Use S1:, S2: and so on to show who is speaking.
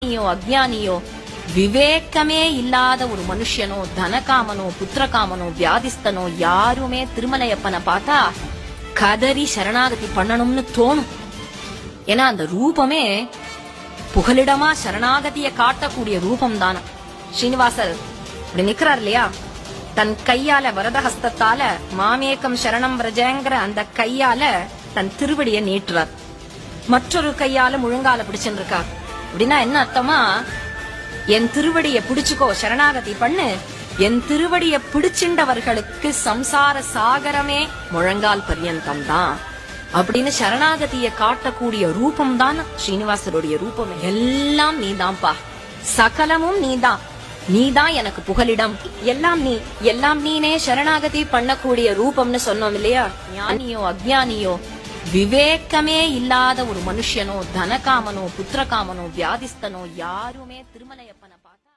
S1: ஞானியோ அஜ்ஞானியோ விவேக்கமே இல்லாத ஒரு மனுஷனோ தனகாமனோ புத்திரகாமனோ வியாதிஸ்தனோ யாருமே திருமலையப்பனை பார்த்தா கதறி சரணாகதி பண்ணணும்னு தோணும் ஏன்னா அந்த ரூபமே புகலிடமா சரணாகதிய காட்டக்கூடிய ரூபம் தானே ஸ்ரீனிவாசர் இப்படி நிக்கிறார் இல்லையா தன் கையால வரதஹஸ்தத்தால மாமேக்கம் சரணம் விரஜங்கிற அந்த கையால தன் திருவடியை நீட்டுறார் மற்றொரு கையால முழங்கால பிடிச்சுட்டு இருக்கார் அப்படின்னா என்ன அர்த்தமா என் திருவடியை பிடிச்சுக்கோ சரணாகதி பண்ணு என் திருவடிய பிடிச்சிண்டவர்களுக்கு சம்சார சாகரமே முழங்கால் பர்யந்தம் தான் அப்படின்னு சரணாகதிய காட்டக்கூடிய ரூபம் தான் ஸ்ரீனிவாசருடைய ரூபம் எல்லாம் நீதான்பா சகலமும் நீதான் நீதான் எனக்கு புகலிடம் எல்லாம் நீ எல்லாம் நீனே சரணாகதி பண்ணக்கூடிய ரூபம்னு சொன்னோம் இல்லையா ஞானியோ அஜ்ஞானியோ விவேக்கமே இல்லாத ஒரு மனுஷனோ தனகாமனோ புத்திரகாமனோ வியாதிஸ்தனோ யாருமே திருமலையப்பனை பார்த்தா